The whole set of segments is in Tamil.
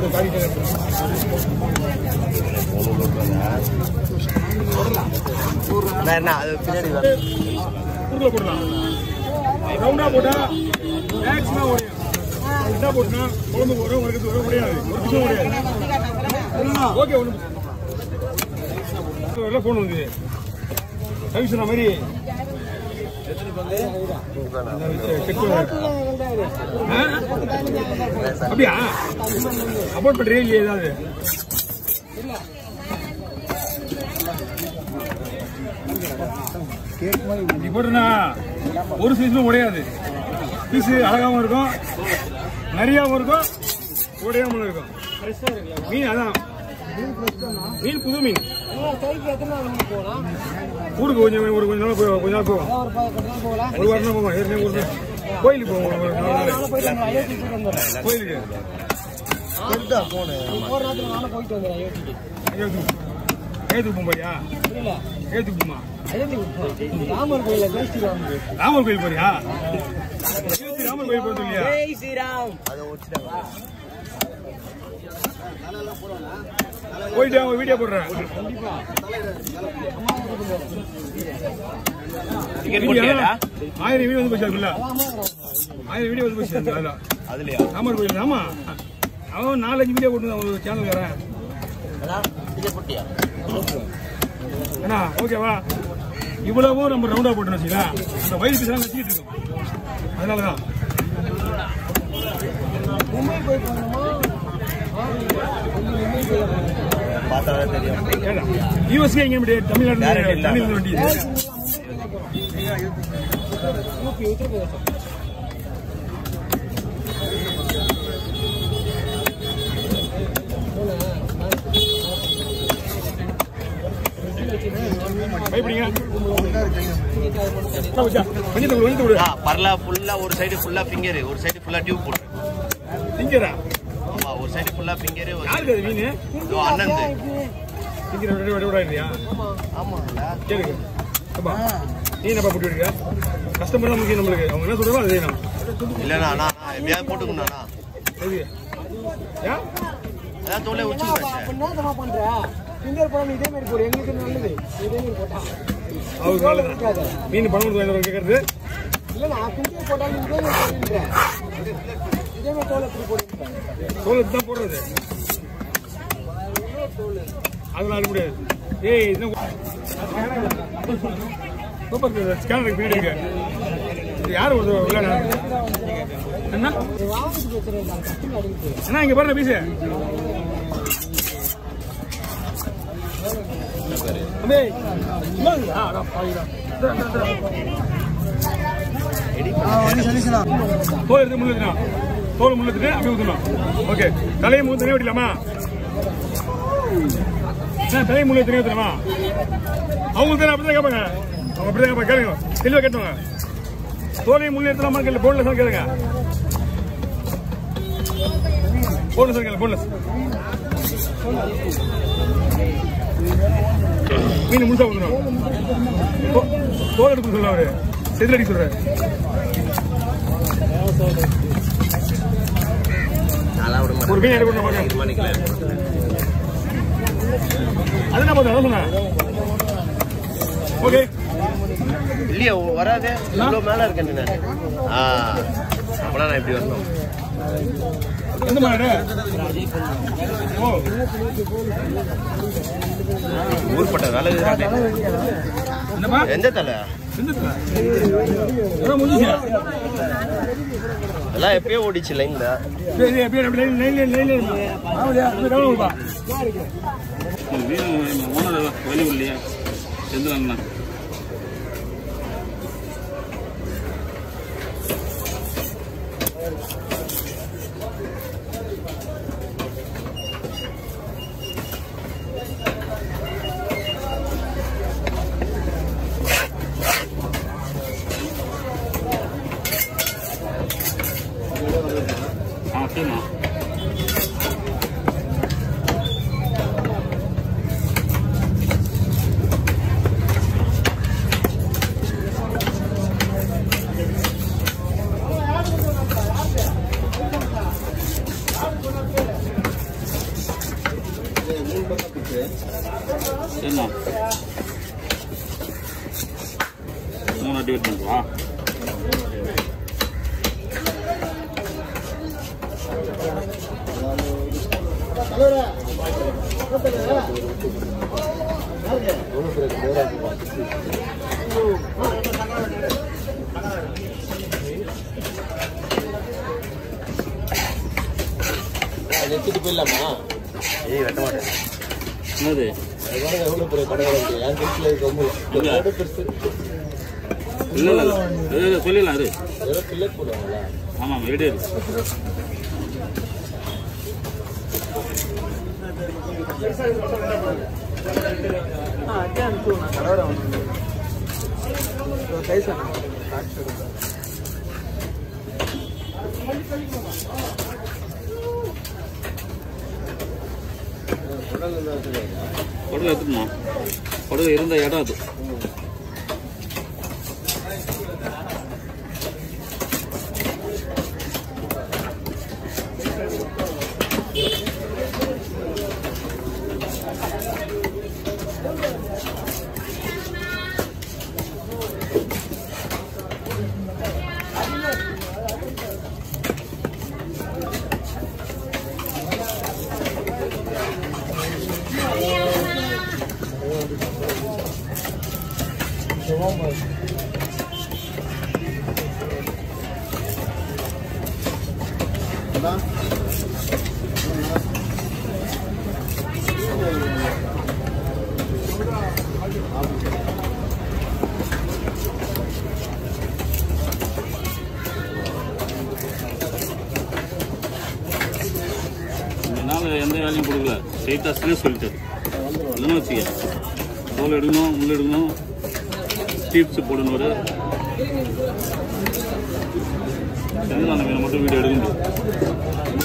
என்ன அது பின்னாடி வர குறுக்கல போடலாம் ரவுண்டா போட்டா மேக்ஸிமம் உடையும் என்ன போட்டுனா குழம்பு வரும் உனக்கு வரும் உடையாது ஒரு நிமிஷம் உடையாது ஓகே ஒன்று எல்லாம் ஃபோன் வந்து ரவி சொன்ன மாதிரி செக் அப்படியா அபோட் பண்றீங்க இல்லையா ஏதாவது நீ போட்டுனா ஒரு சைஸ்லும் உடையாது பீஸு அழகாவும் இருக்கும் நிறையாவும் இருக்கும் உடையாமலும் இருக்கும் மீன் அதான் மீன் புது மீன் ஊருக்கு கொஞ்சம் ஒரு கொஞ்ச நாள் போய் கொஞ்ச நாள் போவோம் ஒரு வாரம் தான் போவோம் ஏற்கனவே ஒரு நாள் கோயிலுக்கு போவோம் ஒரு நாலு நாள் கோயிலுக்கு ஏத்துக்கு ஏத்துக்கு போறியா ஏத்துக்கு போமா ராமர் கோயில் போறியா ஏத்தி ராமர் கோயில் போறது இல்லையா அதை ஒடிச்சிட்டாங்க போயிட்டு அவங்க வீடியோ போடுறேன் டிக்கெட் போட்டியாடா ஆயிரம் வீடியோ வந்து போச்சு அதுக்குள்ள ஆயிரம் வீடியோ வந்து போச்சு அந்த அதுல அதுலயா ராமர் கோயில் ஆமா அவன் நாலஞ்சு வீடியோ போட்டு ஒரு சேனல் வரேன் டிக்கெட் போட்டியா ஏன்னா ஓகேவா இவ்வளவும் நம்ம ரவுண்டா போட்டோம்னு வச்சுக்கலாம் அந்த வயிறு பீஸ்லாம் நச்சிக்கிட்டு இருக்கோம் அதனாலதான் பார்த்தா தெரியும் ஏடா யூஎஸ்கே எங்க முடியாது தமிழ்நாடு Direct இல்ல. தமிழ்நாடு வண்டி பயப்படுங்க கொஞ்சம் விடு கொஞ்சம் விடு ஆ பரலா ஃபுல்லா ஒரு சைடு ஃபுல்லா ஃபிங்கர் ஒரு சைடு ஃபுல்லா டியூப் போட்டு திங்கிறா ஆமா ஒரு சைடு ஃபுல்லா ஃபிங்கர் யாருக்கு அது மீன் இதோ அண்ணன் திங்கிற விட விட விட இல்லையா ஆமாங்களா கேளுங்க அப்பா நீ என்னப்பா போட்டு விடுங்க கஸ்டமர் தான் முக்கியம் நம்மளுக்கு அவங்க என்ன சொல்றாங்களோ அது செய்யணும் இல்லண்ணா அண்ணா அண்ணா எப்படியாவது போட்டுக்கணும்ண்ணா எது ஏன் அதான் தோலை உச்சி அவருக்கு நல்லது மீன் பணம் கொடுத்து வாங்கி கேட்கறது தோலை தான் போடுறது அதெல்லாம் அனுப்ப முடியாது ஏய் இன்னும் சூப்பர் ஸ்கேனர் பின்னாடி இருக்கு இது யார் ஒரு விளையாட என்ன அண்ணா இங்க பாருங்க பீஸ் அம்மே இந்தாங்க. ஆ, அதான், பாவிடா. இந்தா, இந்தா, இந்தா. தோல் எடுத்து முள்ளு ஊத்தணும். தோல் முள்ளு ஊத்திட்டு அப்படியே ஊத்தணும் ஓகே தலையை மூணு தனியாக விடலாமா என்ன தலையை முள்ளு தனியாக ஊத்தணுமா அவங்க தானே அப்படிதான் கேட்பாங்க அவங்க அப்படிதான் கேட்பாங்க கேளுங்க தெளிவாக கேட்டுவாங்க தோலையும் முள்ளு எடுத்துலாமா கேள்வி போன்லெஸ் தான் கேளுங்க போன்லெஸ் கேளு போன்லெஸ் மீன் முழுசா ஊத்தணும் தோ- தோல் எடுக்க சொல்ல அவரு செதில் அடிக்க சொல்றாரு நல்லா விட ஒரு மீன் எடுக்கணும் பாருங்க. இது பண்ணிக்கலாம் அது என்ன பார்த்தா சொன்னேன் ஓகே இல்லையா வராதே இவ்வளோ மேலே இருக்கேன் நான் ஆ அப்பனா நான் இப்படி வரணும் எந்த மாதிரி ஓ ஊர்பட்ட வேலை இதுதானே. என்னப்பா எந்த தலை செஞ்சுட்டு அதான் முடிஞ்சுச்சு எல்லாம் எப்பயோ ஓடிச்சு லைன்ல சரி அப்படியே அப்படியே நைன் நைன் நைன் நைன் ஆமாடியா அப்படியே டவுன் கொடுப்பா ஓனர் வெளி இல்லையா எந்த அண்ணா ஆ சரிண்ணா சரிண்ணா மூணு டிவைட் பண்ணுவா எடுத்துட்டு போயிடலாமா ஏய் வெட்ட மாட்டேன் என்னது அது பாருங்க எவ்வளவு பெரிய கடை இருக்கு என் கட்சியில் இருக்க ரொம்ப எங்க? ரோடு பெருசு இல்லை இல்லை இல்லை இல்லை சொல்லிடலாம் இரு வெறும் பில்லட் போடுவாங்களா ஆமாம் வீடு இரு கொடுக்க எடுத்துமா கொடுக்க இருந்த இடம் அது இந்த நாள் எந்த வேலையும் கொடுக்கல ஸ்ட்ரெயிட்டாக ஸ்ட்ரெஸ் சொல்லிட்டாரு இல்லைன்னு வச்சுக்க தோல் எடுக்கணும் முள் எடுக்கணும் ஸ்டீப்ஸ் போடணும் ஒரு செஞ்சுதான் மீனை மட்டும் வீடியோ எடுக்க முடியும்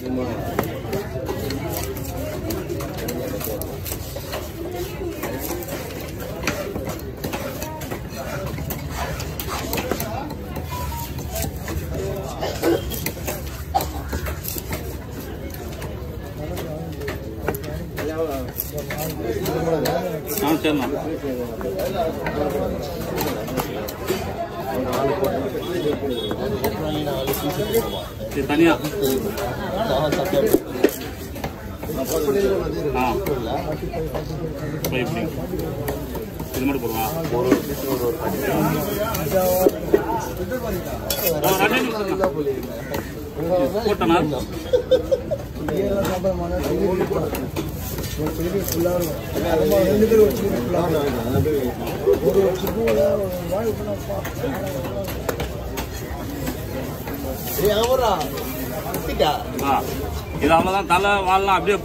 ஆ சரிண்ணா இது தனியாக ஆ இப்போ எப்படி இது மட்டும் போடுவா ஆ, ரெண்டே நிமிஷம் தான். போட்டனா ஏய் ஆமாடா ஆ இது அவ்வளோதான் தலை வாழலாம் அப்படியே